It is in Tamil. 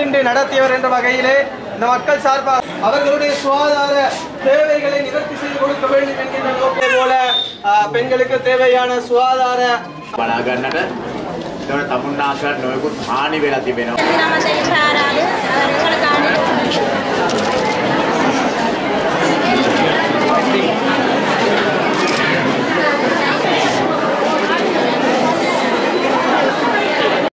முன்னின்று நடத்தியவர் என்ற வகையிலே இந்த மக்கள் சார்பாக அவர்களுடைய சுகாதார தேவைகளை நிவர்த்தி செய்து கொடுக்க வேண்டும் என்கின்ற நோக்கை போல ஆஹ், பெண்களுக்கு தேவையான சுகாதார බලාගන්නට එතකොට තමුන්නාසට නොයකුත් හානි වෙලා තිබෙනවා. නම ශේෂාරා